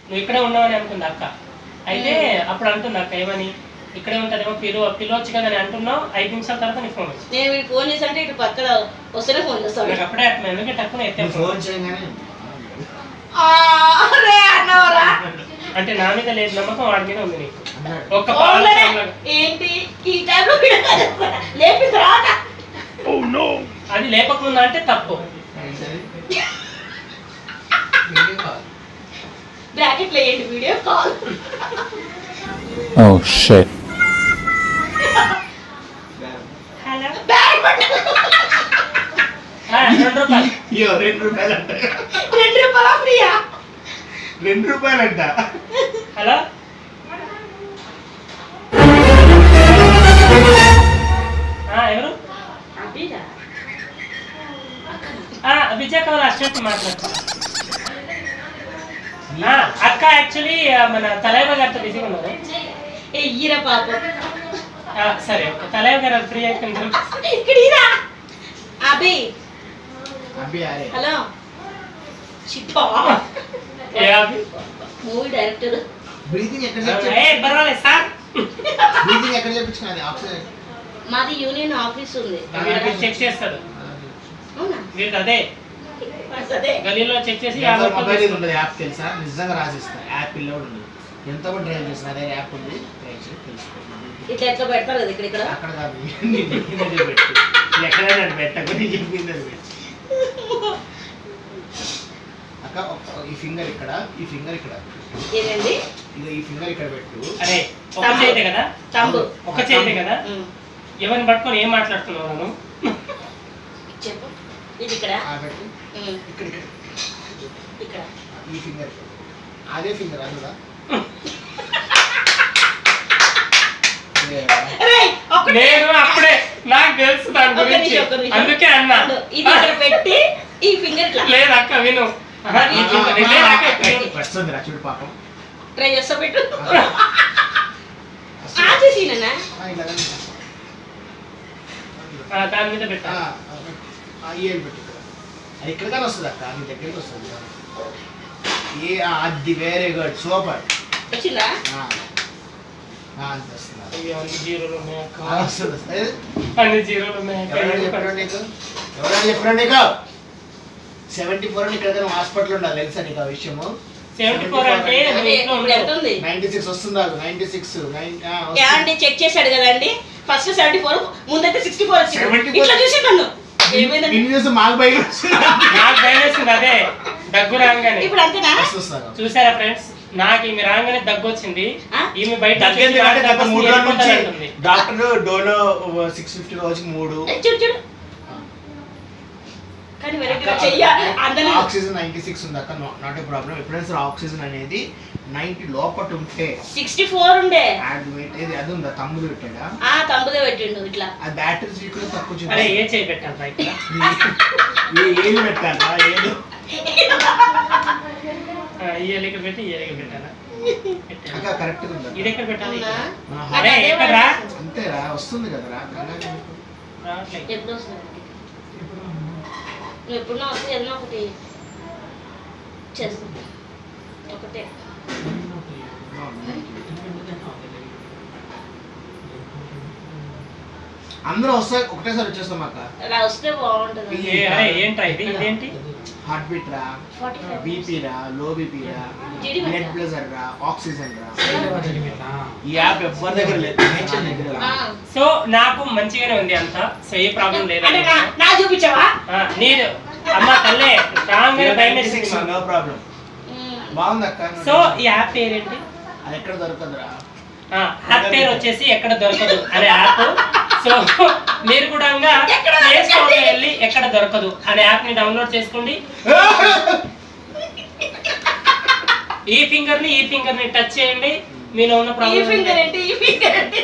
నువ్వు ఇక్కడే ఉన్నావని అనుకుంది అక్క అయితే అప్పుడు అంటుంది అక్క ఏమని ఇక్కడే ఉంటుందేమో పిలువ పిలవచ్చు కదా అని అంటున్నావు ఐదు నిమిషాల తర్వాత నీ ఫోన్ వచ్చింది నేను వీడు ఫోన్ చేసి అంటే ఇటు పక్కన వస్తేనే ఫోన్ చేస్తాను నాకు అప్పుడే అట్లా ఎందుకంటే టక్కున ఎత్తే నువ్వు ఫోన్ చేయగానే అరే అన్నవరా అంటే నా మీద లేదు నమ్మకం వాడి మీద ఉంది నీకు అన్నాడు ఒక్క పాలు ఫోన్లోనే సాంబార్. ఏంటి ఈ టైంలో లేపిన తర్వాత అది లేపకుండా అంటే తప్పు ఏంటది? బ్రాకెట్లో ఏంటి video call Oh shit. Hello bag పట్టు. రెండు రూపాయలు అయ్యో రెండు రూపాయలు అంట రెండు రూపాయల ఫ్రీయా రెండు రూపాయలు అంట హలో ఆ, ఎవరు అభిరా ఆ, విజయ్ కవర్ అశ్వత్ మాట్లాడుతున్నా ఆ, అక్క యాక్చువల్లీ మన తలైవ గారితో బిజీగా ఉన్నారు ఏ ఈరా పాపం ఆ, సరే ఓకే తలైవ గారు ఫ్రీ అయిపోయింది ఇక్కడ ఈరా అభి అబ్బి అరే హలో చిట్టా ఏ అభి? మూవీ డైరెక్టర్ బ్రీతింగ్ ఎక్కడ ఏ పర్వాలేదు సార్ బ్రీతింగ్ ఎక్కడ చెప్పించుకున్నది ఆక్సిజన్ మాది యూనియన్ ఆఫీస్ ఉంది వీడికి చెక్ చేస్తాడు అవునా వీడికి అదే అదే గలీలో చెక్ చేసి యాభై రూపాయలు మొబైల్ తీసుకుంటాడు. ఉండదు యాప్ తెలుసా నిజంగా రాసిస్తా యాప్ పిల్ల కూడా ఉంది ఎంత కూడా డ్రైవ్ చేసిన అదే యాప్ ఉంది డ్రైవ్ చేసి తెలుసుకో ఇట్లా ఎట్లా పెడతారు కదా ఇక్కడ ఇక్కడ అక్కడ కాదు నేను చెప్పిందే పెట్టు నువ్వు ఎక్కడైనా నన్ను పెట్టకు నేను చెప్పింది అది పెట్టు అక్క ఒక- ఈ ఫింగర్ ఇక్కడ ఈ ఫింగర్ ఇక్కడ ఏదండి ఇది ఈ ఫింగర్ ఇక్కడ పెట్టు అరే ఒక చేతే కదా తమ్ము ఒక చేతే కదా ఉమ్. ఎవరిని పట్టుకొని ఏం మాట్లాడుతున్నావు నువ్వు చెప్పు ఇది ఇక్కడ ఆ పెట్టు ఉమ్. ఇక్కడ ఇక్కడ ఇక్కడ ఈ ఫింగర్ అదే ఫింగర్ అది కూడా రేయ్, ఒక్కటి. నేను అప్పుడే నాకు తెలుసు దాని ఒక్క గురించి నిమిషం, ఒక్క నిమిషం. అందుకే అన్నా ఇది ఇక్కడ పెట్టి ఈ ఫింగర్ ఇట్లా లేదు అక్క విను ఆహా, ఈ కింద- లేదు అక్క, ఇక్కడ విను. వస్తుంది రా చూడు పాపం ట్రై చేస్తా పెట్టు వస్తుంది. ఆ చేసినా ఆ, ఇలా కానీ. ఆ, దాని మీద ఆ, పెట్టా ఆ, ఆ, ఈ ఏలు పెట్టు ఇక్కడ. అది ఇక్కడ కానీ వస్తుంది అక్క నీ దగ్గరికి వస్తుంది ఏ ఆ, అది వెరీ గుడ్ సూపర్ వచ్చిందా అంత వస్తుంది అయ్యో, అన్ని జీరోలు ఉన్నాయి ఆ, అక్క వస్తుంది వస్తుంది. అన్ని జీరోలు ఉన్నాయి అక్క. ఎవరైనా చెప్పారా నీకు ఎవరైనా చెప్పారా నీకు సెవెంటీ ఫోర్ ఇక్కడ కానీ హాస్పిటల్ ఉండాలి తెలుసా నీకు ఆ విషయము 74 అంటే అంటే నువ్వు ఇంట్లో ఇప్పుడు ఎంత ఉండవు. ఉంది నైన్టీ సిక్స్ వస్తుంది నైన్టీ సిక్స్ నైన్ ఏమండి చెక్ చేశాడు కదండి ఫస్ట్ సెవెంటీ ఫోర్ ముందైతే సిక్స్టీ ఫోర్ వచ్చింది 74 ఇట్లా చూసి నన్ను ఏమైందండి ఇన్ని చూసి మాకు భయం వస్తుంది. నాకు భయం వేసింది అదే దగ్గు రాగానే ఇప్పుడు అంతేనా వస్తుంది చూసారా ఫ్రెండ్స్ నాకు ఈమె రాగానే దగ్గు వచ్చింది ఆ? ఈమె బయట తగ్గేందుకు అంటే గత మూడు రోజుల నుంచి అంటుంది. డాక్టర్ డోలో సిక్స్ ఫిఫ్టీ రోజుకి మూడు ఏ, చూడు చూడు కానీ వెరైటీగా చెయ్య అందరూ ఆక్సిజన్ నైన్టీ సిక్స్ ఉంది అక్క నాట్ ఏ ప్రాబ్లం ఎప్పుడైనా సరే ఆక్సిజన్ అనేది నైన్టీ లోపట ఉంటే సిక్స్టీ ఫోర్ ఉండే యాడ్ వెయిట్ ఏది అది ఉందా తమ్ముడు పెట్టాడా ఆ తమ్ముదే పెట్టిండు ఇట్లా ఆ బ్యాటరీస్ కూడా తక్కువ అరే చూపించాలి ఏ చేయి పెట్టాలి బయట ఏది పెట్టాలా ఏదో ఈ ఎలిక పెట్టి ఈ ఎలిక పెట్టాలా పెట్టాను. అక్క కరెక్ట్ ఉందా ఇది ఎక్కడ పెట్టాలి అవునా? ఆహా. అరే ఎక్కడ రా అంతేరా వస్తుంది కదరా కంగారు ఎందుకు? రావట్లేదు. ఎప్పుడు వస్తుంది నువ్వు ఎప్పుడున్నా వస్తే ఏదైనా ఒకటి చేస్తాను ఒకటే అందరూ వస్తే ఒకటేసారి వచ్చేస్తాం అక్క అలా వస్తే బాగుంటుంది ఏ, అరే ఏంట్రా ఇది ఇదేంటి హార్ట్ బీట్ రా ఫార్టీ ఫైవ్ బీపీ రా లో బీపీ రా జీడి బ్లడ్ పెట్టా? ప్రెషర్ రా ఆక్సిజన్ రా ఈ యాప్ ఎవరి దగ్గర లేదు నా దగ్గర ఆ. సో నాకు మంచిగానే ఉంది అంత సో ఏ ప్రాబ్లం లేదు అంటే నా నా చూపించావా ఆ, నేను అమ్మ తల్లే రాగానే భయం వేసింది మాకు. No problem um. బాగుంది అక్క సో ఈ యాప్ పేరేంటి అది ఎక్కడ దొరకదురా ఆ, యాప్ పేరు వచ్చేసి ఎక్కడ దొరకదు అనే యాప్ సో మీరు కూడా ప్లే స్టోర్ లో వెళ్ళి ఎక్కడ దొరకదు అనే యాప్ ని డౌన్లోడ్ చేసుకోండి ఈ ఫింగర్ ని ఈ ఫింగర్ ని టచ్ చేయండి మీలో ఉన్న ఈ ప్రాబ్లం ఫింగర్ ఏంటి ఈ ఫింగర్ ఏంటి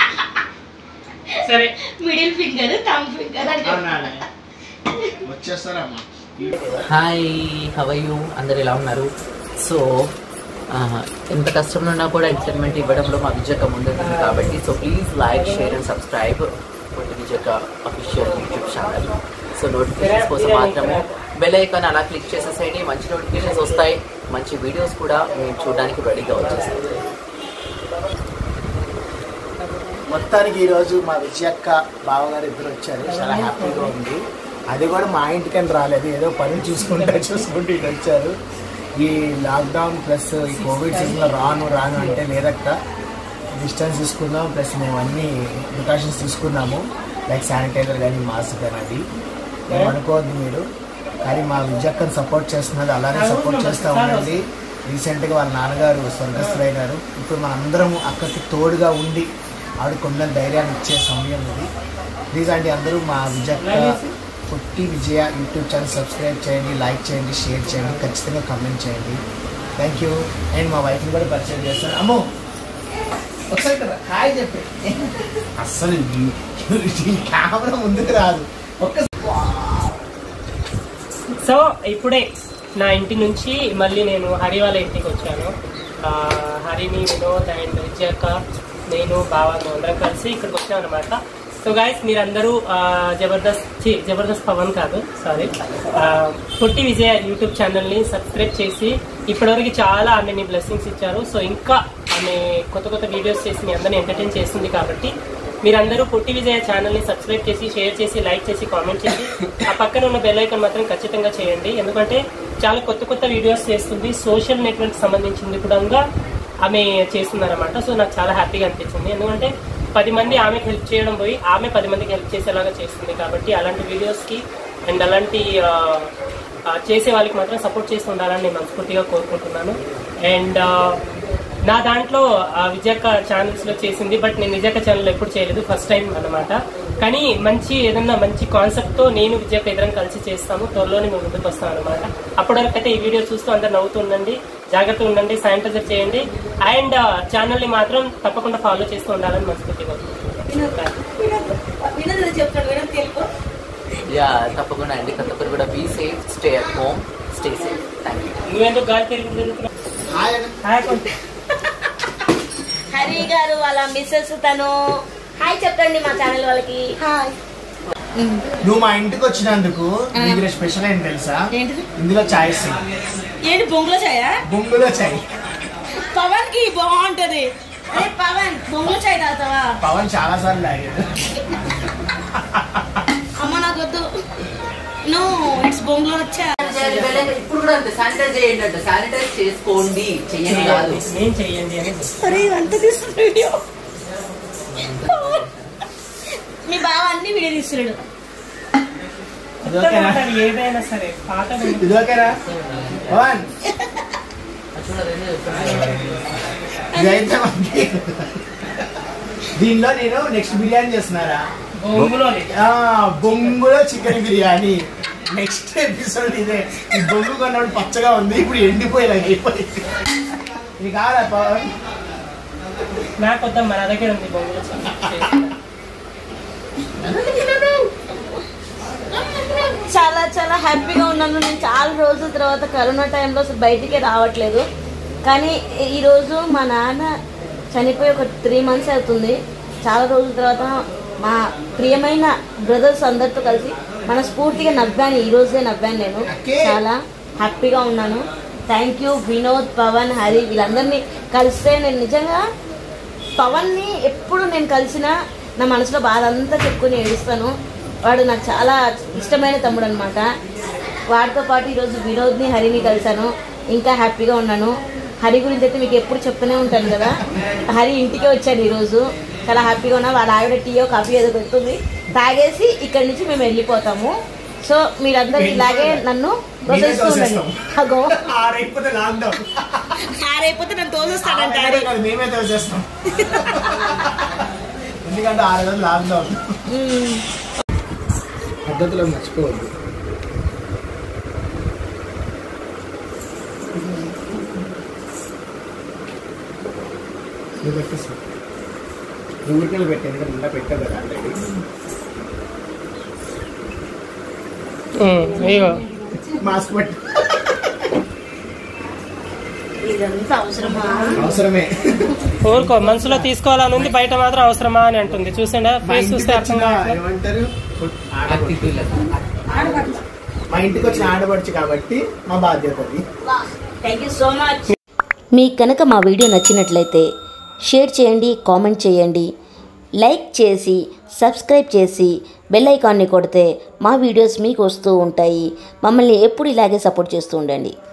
సరే మిడిల్ ఫింగర్ థమ్ ఫింగర్ అని చెప్పు. అవునా వచ్చేస్తారమ్మా హాయ్ హవయ్యూ అందరు ఎలా ఉన్నారు సో ఆ, ఎంత కష్టంలో ఉన్నా కూడా ఎంటర్టైన్మెంట్ ఇవ్వడంలో మా విజయక ముందుంటుంది కాబట్టి so please like share and subscribe విజయక official YouTube channel so notifications కోసం మాత్రమే బెల్ ఐకాన్ అలా క్లిక్ చేసేసేయండి మంచి నోటిఫికేషన్స్ వస్తాయి మంచి వీడియోస్ కూడా మేము చూడడానికి రెడీగా వచ్చేస్తాం మొత్తానికి ఈరోజు మా విజయక్క బావగారు ఇద్దరు వచ్చారు చాలా హ్యాపీగా ఉంది అది కూడా మా ఇంటికని రాలేదు ఏదో పని చూసుకుంటూ చూసుకుంటూ ఇటు వచ్చారు ఈ లాక్డౌన్ ప్లస్ ఈ కోవిడ్ సీజన్లో రాను రాను అంటే లేదక్క డిస్టెన్స్ తీసుకుందాం ప్లస్ మేము అన్ని ప్రికాషన్స్ తీసుకున్నాము లైక్ శానిటైజర్ కానీ మాస్క్ కానీ అది ఏం అనుకోవద్దు మీరు కానీ మా విజయక్కని సపోర్ట్ చేస్తున్నారు అలానే సపోర్ట్ చేస్తూ ఉండండి రీసెంట్గా వాళ్ళ నాన్నగారు స్వర్గస్థులైనారు ఇప్పుడు మన అందరం అక్కకి తోడుగా ఉండి ఆవిడ కొండ ధైర్యాన్ని ఇచ్చే సమయం ఇది ప్లీజ్ అండి అందరూ మా విజయక్క పుట్టి విజయ యూట్యూబ్ ఛానల్ సబ్స్క్రైబ్ చేయండి లైక్ చేయండి షేర్ చేయండి ఖచ్చితంగా కమెంట్ చేయండి థ్యాంక్ యూ అండ్ మా వైఫ్ని కూడా పరిచయం చేస్తాను అమ్మో ఒకసారి కదా హాయ్ చెప్పి అస్సలు ఈ- ఈ కెమెరా ముందుకు రాదు ఒక్క సో ఇప్పుడే నా ఇంటి నుంచి మళ్ళీ నేను హరి వాళ్ళ ఇంటికి వచ్చాను ఆ, హరిని వినోద్ అండ్ విజయక్క నేను బావ మేము అందరం కలిసి ఇక్కడికి వచ్చాం అనమాట సో గాయస్ మీరందరూ ఆ, జబర్దస్త్ ఛీ, జబర్దస్త్ పవన్ కాదు సారీ పొట్టి విజయ యూట్యూబ్ ఛానల్ని సబ్స్క్రైబ్ చేసి ఇప్పటివరకు చాలా ఆమెని బ్లెస్సింగ్స్ ఇచ్చారు సో ఇంకా ఆమె కొత్త కొత్త వీడియోస్ చేసి మీ అందరిని ఎంటర్టైన్ చేస్తుంది కాబట్టి మీరందరూ పొట్టి విజయ ఛానల్ని సబ్స్క్రైబ్ చేసి షేర్ చేసి లైక్ చేసి కామెంట్ చేసి ఆ పక్కన ఉన్న బెల్ ఐకాన్ మాత్రం ఖచ్చితంగా చేయండి ఎందుకంటే చాలా కొత్త కొత్త వీడియోస్ చేస్తుంది సోషల్ నెట్వర్క్ సంబంధించింది కూడా ఆమె చేస్తుందన్నమాట సో నాకు చాలా హ్యాపీగా అనిపించింది ఎందుకంటే పది మంది ఆమెకు హెల్ప్ చేయడం పోయి ఆమె పది మందికి హెల్ప్ చేసేలాగా చేస్తుంది కాబట్టి అలాంటి వీడియోస్కి అండ్ అలాంటి ఆ, ఆ, చేసే వాళ్ళకి మాత్రం సపోర్ట్ చేసి ఉండాలని నేను మనస్ఫూర్తిగా కోరుకుంటున్నాను అండ్ నా దాంట్లో ఆ, విజయక్క ఛానల్స్ లో చేసింది బట్ నేను విజయక్క ఛానల్ ఎప్పుడు చేయలేదు ఫస్ట్ టైం అన్నమాట కానీ మంచి ఏదన్నా మంచి కాన్సెప్ట్ తో నేను విజయక్క ఇద్దరం కలిసి చేస్తాము త్వరలోనే మేము ముందుకు వస్తాం అనమాట అప్పటి వరకు అయితే ఈ వీడియో చూస్తూ అందరు నవ్వుతూ ఉండండి జాగ్రత్తగా ఉండండి శానిటైజర్ చేయండి అండ్ ఛానల్ ని మాత్రం తప్పకుండా ఫాలో చేస్తూ ఉండాలని మనస్ఫూర్తిగా కోరుకుంటున్నాను. వినోద్ చెప్తాడు వినోద్ తెలుపు యా తప్పకుండా అండి ప్రతి ఒక్కరు కూడా be safe stay at home stay safe thank you నువ్వెందుకు గాలి తిరిగి తిరుగుతున్నావు? హాయ్ అన్న. హాయ్ కొంచెం. హరి గారు వాళ్ళ మిస్సెస్ తను హాయ్ చెప్పండి మా ఛానల్ వాళ్ళకి హాయ్ నువ్వు మా ఇంటికి వచ్చినందుకు నీకు స్పెషల్ ఏంటి తెలుసా ఏంటిది ఇందులో చాయ్ ఇస్తుంది ఏంటి బొంగులో చాయ్ బొంగులో చాయ్ పవన్ కి బాగుంటది అరే పవన్ బొంగులో చాయ్ తాగుతావా పవన్ చాలా సార్లు తాగాడు అమ్మ నాకు వద్దు నో ఇట్స్ బొంగులో వచ్చా ఇప్పుడు కూడా అంతే శానిటైజ్ చేయండి అంటే శానిటైజ్ చేసుకోండి చెయ్యండి కాదు నేను చెయ్యండి అని అరే అంత తీస్తున్న వీడియో మీ బావ అన్ని వీడియో తీస్తున్నాడు ఇది ఓకేనా అది ఏదైనా సరే పాత ఇది ఓకేనా పవన్ ఇదైతే మనకి దీనిలో నేను నెక్స్ట్ బిర్యానీ చేస్తున్నారా బొంగులోనే ఆ, బొంగులో చికెన్ బిర్యానీ నెక్స్ట్ ఎపిసోడ్ ఇదే ఈ బొంగు కొన్నప్పుడు పచ్చగా ఉంది ఇప్పుడు ఎండిపోయేలా అయిపోయింది ఇది కాదా పవన్ నాకు వద్దాం మన దగ్గర ఉంది బొంగులో చాలా చాలా హ్యాపీగా ఉన్నాను నేను చాలా రోజుల తర్వాత కరోనా టైంలో అసలు బయటికి రావట్లేదు కానీ ఈరోజు మా నాన్న చనిపోయి ఒక త్రీ మంత్స్ అవుతుంది చాలా రోజుల తర్వాత మా ప్రియమైన బ్రదర్స్ అందరితో కలిసి మనస్ఫూర్తిగా నవ్వాను ఈ రోజే నవ్వాను నేను చాలా హ్యాపీగా ఉన్నాను థ్యాంక్ యూ వినోద్ పవన్ హరి వీళ్ళందరినీ కలిస్తే నేను నిజంగా పవన్ని ఎప్పుడు నేను కలిసినా నా మనసులో బాధ అంతా చెప్పుకొని ఏడుస్తాను వాడు నాకు చాలా ఇష్టమైన తమ్ముడు అనమాట వాడితో పాటు ఈరోజు వినోద్ని హరిని కలిశాను ఇంకా హ్యాపీగా ఉన్నాను హరి గురించి అయితే మీకు ఎప్పుడు చెప్తూనే ఉంటాను కదా హరి ఇంటికే వచ్చాను ఈరోజు చాలా హ్యాపీగా ఉన్నా వాళ్ళ ఆవిడ టీయో కాఫీ ఏదో పెడుతుంది తాగేసి ఇక్కడి నుంచి మేము వెళ్ళిపోతాము సో మీరందరూ ఇలాగే నన్ను ప్రోత్సహిస్తూ ఉండండి అగో ఆరైపోతే లాక్డౌన్ ఆరైపోతే నన్ను తోలుస్తాడంట హరి మేమే తోచేస్తాం ఎందుకంటే ఆరు రోజులు లాక్డౌన్ మ్మ్. పద్ధతిలో మర్చిపోవద్దు నువ్వు పెట్టేసి నువ్వు ఊరికెళ్ళి పెట్టాను ఎందుకంటే ఇలా పెట్టావు కదా ఆల్రెడీ ఇగో మాస్క్ పెట్టి ఇదంతా అవసరమా అవసరమే ఊరుకో మనసులో తీసుకోవాలని ఉంది బయట మాత్రం అవసరమా అని అంటుంది చూసిండా మా ఫేస్ ఇంటికి చూస్తే అర్థం వచ్చిన కావట్లేదు ఏమంటారు అతిథులకు మా ఇంటికి వచ్చిన ఆడపడుచు కాబట్టి మా బాధ్యత అది థ్యాంక్ యూ సో మచ్ మీకు కనుక మా వీడియో నచ్చినట్లయితే షేర్ చేయండి కామెంట్ చేయండి లైక్ చేసి సబ్స్క్రైబ్ చేసి బెల్ ఐకాన్ని కొడితే మా వీడియోస్ మీకు వస్తూ ఉంటాయి మమ్మల్ని ఎప్పుడు ఇలాగే సపోర్ట్ చేస్తూ ఉండండి